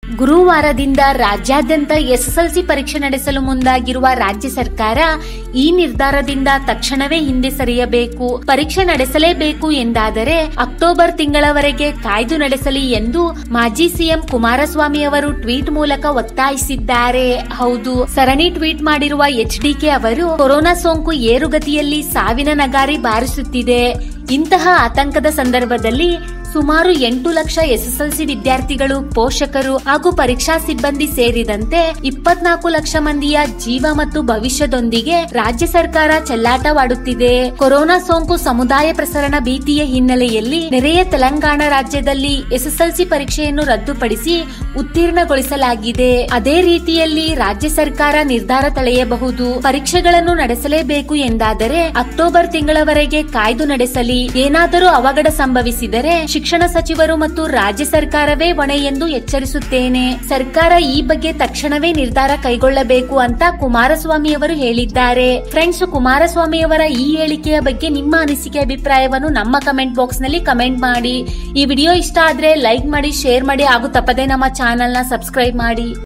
ಗುರುವಾರದಿಂದ ರಾಜ್ಯಾದ್ಯಂತ ಎಸ್ಎಸ್ಎಲ್ಸಿ ಪರೀಕ್ಷೆ ನಡೆಸಲು ಮುಂದಾಗಿರುವ ರಾಜ್ಯ ಸರ್ಕಾರ ಈ ನಿರ್ಧಾರದಿಂದ ತಕ್ಷಣವೇ ಹಿಂದೆ ಸರಿಯಬೇಕು ಪರೀಕ್ಷೆ ನಡೆಸಲೇಬೇಕು ಎಂದಾದರೆ ಅಕ್ಟೋಬರ್ ತಿಂಗಳವರೆಗೆ ಕಾಯ್ದು ನಡೆಸಲಿ ಎಂದು ಮಾಜಿ ಸಿಎಂ ಕುಮಾರಸ್ವಾಮಿ ಅವರು ಟ್ವೀಟ್ ಮೂಲಕ ಒತ್ತಾಯಿಸಿದ್ದಾರೆ ಹೌದು ಸರಣಿ ಟ್ವೀಟ್ ಮಾಡಿರುವ ಎಚ್ಡಿಕೆ ಅವರು ಕೊರೋನಾ ಸೋಂಕು ಏರುಗತಿಯಲ್ಲಿ ಸಾವಿನ ನಗಾರಿ ಬಾರಿಸುತ್ತಿದೆ ಇಂತಹ ಆತಂಕದ ಸಂದರ್ಭದಲ್ಲಿ ಸುಮಾರು ಎಂಟು ಲಕ್ಷ ಎಸ್ಎಸ್ಎಲ್ಸಿ ವಿದ್ಯಾರ್ಥಿಗಳು ಪೋಷಕರು ಹಾಗೂ ಪರೀಕ್ಷಾ ಸಿಬ್ಬಂದಿ ಸೇರಿದಂತೆ ಇಪ್ಪತ್ನಾಲ್ಕು ಲಕ್ಷ ಮಂದಿಯ ಜೀವ ಮತ್ತು ಭವಿಷ್ಯದೊಂದಿಗೆ ರಾಜ್ಯ ಸರ್ಕಾರ ಚೆಲ್ಲಾಟವಾಡುತ್ತಿದೆ ಕೊರೋನಾ ಸೋಂಕು ಸಮುದಾಯ ಪ್ರಸರಣ ಭೀತಿಯ ಹಿನ್ನೆಲೆಯಲ್ಲಿ ನೆರೆಯ ತೆಲಂಗಾಣ ರಾಜ್ಯದಲ್ಲಿ ಎಸ್ಎಸ್ಎಲ್ಸಿ ಪರೀಕ್ಷೆಯನ್ನು ರದ್ದುಪಡಿಸಿ ಉತ್ತೀರ್ಣಗೊಳಿಸಲಾಗಿದೆ ಅದೇ ರೀತಿಯಲ್ಲಿ ರಾಜ್ಯ ಸರ್ಕಾರ ನಿರ್ಧಾರ ತಳೆಯಬಹುದು ಪರೀಕ್ಷೆಗಳನ್ನು ನಡೆಸಲೇಬೇಕು ಎಂದಾದರೆ ಅಕ್ಟೋಬರ್ ತಿಂಗಳವರೆಗೆ ಕಾಯ್ದು ನಡೆಸಲಿ ಏನಾದರೂ ಅವಘಡ ಸಂಭವಿಸಿದರೆ ಶಿಕ್ಷಣ ಸಚಿವರು ಮತ್ತು ರಾಜ್ಯ ಸರ್ಕಾರವೇ ಹೊಣೆ ಎಂದು ಎಚ್ಚರಿಸುತ್ತೇನೆ ಸರ್ಕಾರ ಈ ಬಗ್ಗೆ ತಕ್ಷಣವೇ ನಿರ್ಧಾರ ಕೈಗೊಳ್ಳಬೇಕು ಅಂತ ಕುಮಾರಸ್ವಾಮಿ ಅವರು ಹೇಳಿದ್ದಾರೆ ಫ್ರೆಂಡ್ಸ್ ಕುಮಾರಸ್ವಾಮಿ ಅವರ ಈ ಹೇಳಿಕೆಯ ಬಗ್ಗೆ ನಿಮ್ಮ ಅನಿಸಿಕೆ ಅಭಿಪ್ರಾಯವನ್ನು ನಮ್ಮ ಕಮೆಂಟ್ ಬಾಕ್ಸ್ ನಲ್ಲಿ ಕಮೆಂಟ್ ಮಾಡಿ ಈ ವಿಡಿಯೋ ಇಷ್ಟ ಆದ್ರೆ ಲೈಕ್ ಮಾಡಿ ಶೇರ್ ಮಾಡಿ ಹಾಗೂ ತಪ್ಪದೇ ನಮ್ಮ ಚಾನೆಲ್ ನ ಸಬ್ಸ್ಕ್ರೈಬ್ ಮಾಡಿ